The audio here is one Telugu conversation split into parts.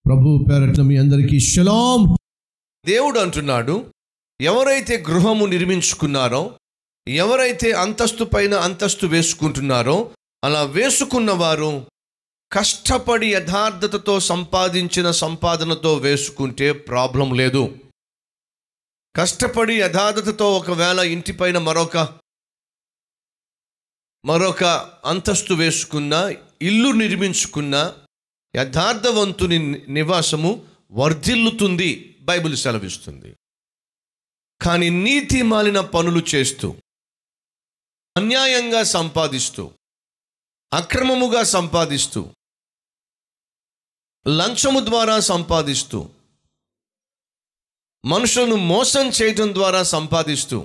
ప్రభు పేరట్ల మీ అందరికీ షలాం దేవుడు అంటున్నాడు ఎవరైతే గృహము నిర్మించుకున్నారో ఎవరైతే అంతస్తు పైన అంతస్తు వేసుకుంటున్నారో అలా వేసుకున్న వారు కష్టపడి యథార్థతతో సంపాదించిన సంపాదనతో వేసుకుంటే ప్రాబ్లం లేదు కష్టపడి యథార్థతతో ఒకవేళ ఇంటిపైన మరొక మరొక అంతస్తు వేసుకున్న ఇల్లు నిర్మించుకున్న యథార్థవంతుని నివాసము వర్ధిల్లుతుంది బైబిల్ సెలవిస్తుంది కానీ నీతి మాలిన పనులు చేస్తూ అన్యాయంగా సంపాదిస్తూ అక్రమముగా సంపాదిస్తూ లంచము ద్వారా సంపాదిస్తూ మనుషులను మోసం చేయటం ద్వారా సంపాదిస్తూ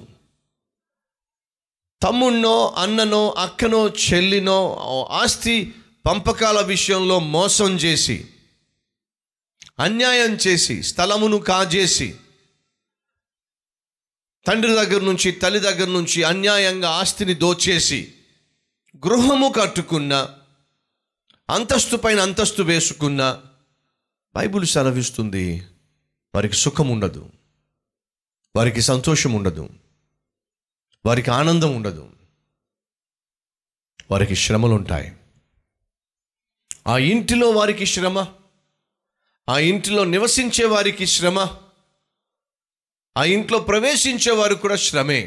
తమ్ముణ్ణో అన్ననో అక్కనో చెల్లినో ఆస్తి పంపకాల విషయంలో మోసం చేసి అన్యాయం చేసి స్థలమును కాజేసి తండ్రి దగ్గర నుంచి తల్లి దగ్గర నుంచి అన్యాయంగా ఆస్తిని దోచేసి గృహము కట్టుకున్న అంతస్తు పైన అంతస్తు వేసుకున్న బైబిల్ సెలవిస్తుంది వారికి సుఖం ఉండదు వారికి సంతోషం ఉండదు వారికి ఆనందం ఉండదు వారికి శ్రమలు ఉంటాయి ఆ ఇంటిలో వారికి శ్రమ ఆ ఇంటిలో నివసించే వారికి శ్రమ ఆ ఇంట్లో ప్రవేశించే వారు కూడా శ్రమే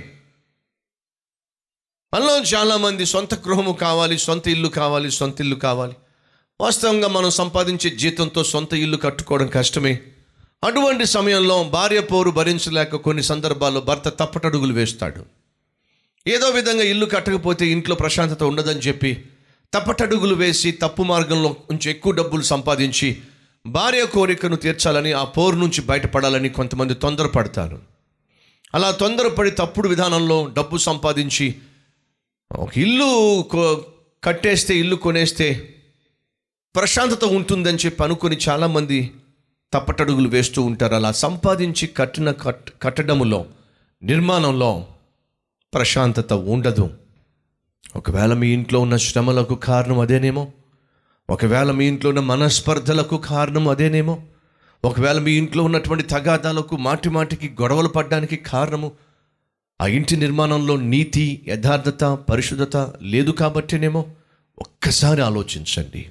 మనలో చాలామంది సొంత గృహము కావాలి సొంత ఇల్లు కావాలి సొంత ఇల్లు కావాలి వాస్తవంగా మనం సంపాదించే జీతంతో సొంత ఇల్లు కట్టుకోవడం కష్టమే అటువంటి సమయంలో భార్య పోరు భరించలేక కొన్ని సందర్భాల్లో భర్త తప్పటడుగులు వేస్తాడు ఏదో విధంగా ఇల్లు కట్టకపోతే ఇంట్లో ప్రశాంతత ఉండదని చెప్పి తప్పటడుగులు వేసి తప్పు మార్గంలో కొంచెం ఎక్కువ డబ్బులు సంపాదించి భార్య కోరికను తీర్చాలని ఆ పోరు నుంచి బయటపడాలని కొంతమంది తొందరపడతారు అలా తొందరపడి తప్పుడు విధానంలో డబ్బు సంపాదించి ఒక ఇల్లు కొ- కట్టేస్తే ఇల్లు కొనేస్తే ప్రశాంతత ఉంటుందని చెప్పి అనుకొని చాలామంది తప్పటడుగులు వేస్తూ ఉంటారు అలా సంపాదించి కట్టిన కట్ కట్టడములో నిర్మాణంలో ప్రశాంతత ఉండదు ఒకవేళ మీ ఇంట్లో ఉన్న శ్రమలకు కారణం అదేనేమో ఒకవేళ మీ ఇంట్లో ఉన్న మనస్పర్ధలకు కారణం అదేనేమో ఒకవేళ మీ ఇంట్లో ఉన్నటువంటి తగాదాలకు మాటి మాటికి గొడవలు పడడానికి కారణము ఆ ఇంటి నిర్మాణంలో నీతి యథార్థత పరిశుద్ధత లేదు కాబట్టేనేమో ఒక్కసారి ఆలోచించండి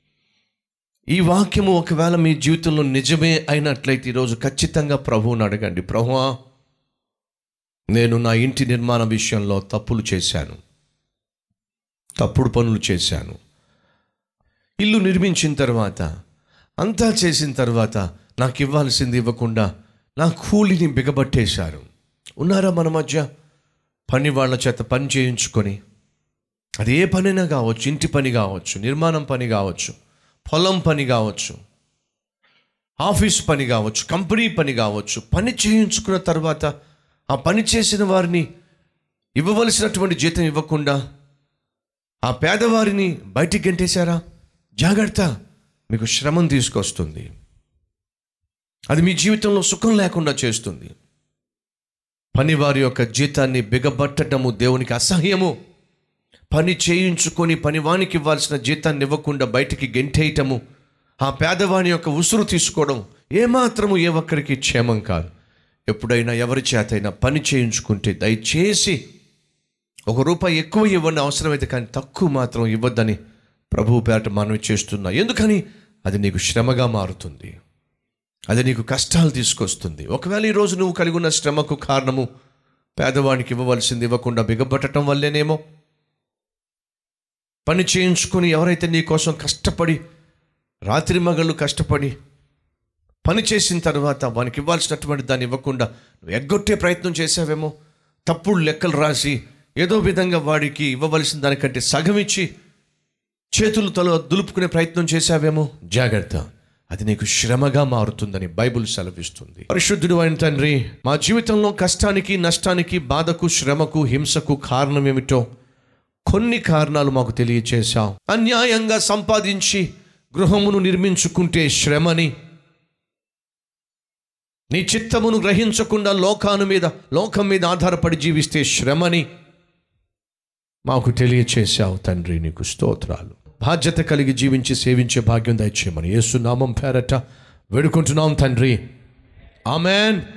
ఈ వాక్యము ఒకవేళ మీ జీవితంలో నిజమే అయినట్లయితే ఈరోజు ఖచ్చితంగా ప్రభువుని అడగండి ప్రభువా నేను నా ఇంటి నిర్మాణ విషయంలో తప్పులు చేశాను తప్పుడు పనులు చేశాను ఇల్లు నిర్మించిన తర్వాత అంతా చేసిన తర్వాత నాకు ఇవ్వాల్సింది ఇవ్వకుండా నా కూలిని బిగబట్టేశారు ఉన్నారా మన మధ్య పని వాళ్ళ చేత పని చేయించుకొని అది ఏ పనైనా కావచ్చు ఇంటి పని కావచ్చు నిర్మాణం పని కావచ్చు పొలం పని కావచ్చు ఆఫీస్ పని కావచ్చు కంపెనీ పని కావచ్చు పని చేయించుకున్న తర్వాత ఆ పని చేసిన వారిని ఇవ్వవలసినటువంటి జీతం ఇవ్వకుండా ఆ పేదవారిని బయటికి గంటేశారా జాగ్రత్త మీకు శ్రమం తీసుకొస్తుంది అది మీ జీవితంలో సుఖం లేకుండా చేస్తుంది పనివారి యొక్క జీతాన్ని బిగబట్టడము దేవునికి అసహ్యము పని చేయించుకొని పనివానికి ఇవ్వాల్సిన జీతాన్ని ఇవ్వకుండా బయటికి గెంటేయటము ఆ పేదవాని యొక్క ఉసురు తీసుకోవడం ఏమాత్రము ఏ ఒక్కరికి క్షేమం కాదు ఎప్పుడైనా ఎవరి చేతైనా పని చేయించుకుంటే దయచేసి ఒక రూపాయి ఎక్కువ ఇవ్వండి అవసరమైతే కానీ తక్కువ మాత్రం ఇవ్వద్దని ప్రభువు పేరట మనవి చేస్తున్నా ఎందుకని అది నీకు శ్రమగా మారుతుంది అది నీకు కష్టాలు తీసుకొస్తుంది ఒకవేళ ఈరోజు నువ్వు కలిగి ఉన్న శ్రమకు కారణము పేదవానికి ఇవ్వవలసింది ఇవ్వకుండా బిగబట్టడం వల్లేనేమో పని చేయించుకొని ఎవరైతే నీ కోసం కష్టపడి రాత్రి మగళ్ళు కష్టపడి పని చేసిన తర్వాత వానికి ఇవ్వాల్సినటువంటి దాన్ని ఇవ్వకుండా నువ్వు ఎగ్గొట్టే ప్రయత్నం చేసావేమో తప్పుడు లెక్కలు రాసి ఏదో విధంగా వాడికి ఇవ్వవలసిన దానికంటే సగం ఇచ్చి చేతులు తల దులుపుకునే ప్రయత్నం చేశావేమో జాగ్రత్త అది నీకు శ్రమగా మారుతుందని బైబుల్ సెలవిస్తుంది పరిశుద్ధుడు అయిన తండ్రి మా జీవితంలో కష్టానికి నష్టానికి బాధకు శ్రమకు హింసకు కారణం ఏమిటో కొన్ని కారణాలు మాకు తెలియచేశావు అన్యాయంగా సంపాదించి గృహమును నిర్మించుకుంటే శ్రమని నీ చిత్తమును గ్రహించకుండా లోకాను మీద లోకం మీద ఆధారపడి జీవిస్తే శ్రమని మాకు తెలియచేశావు తండ్రి నీకు స్తోత్రాలు బాధ్యత కలిగి జీవించి సేవించే భాగ్యం దయచేయమని యేసు నామం పేరట వేడుకుంటున్నాం తండ్రి ఆమెన్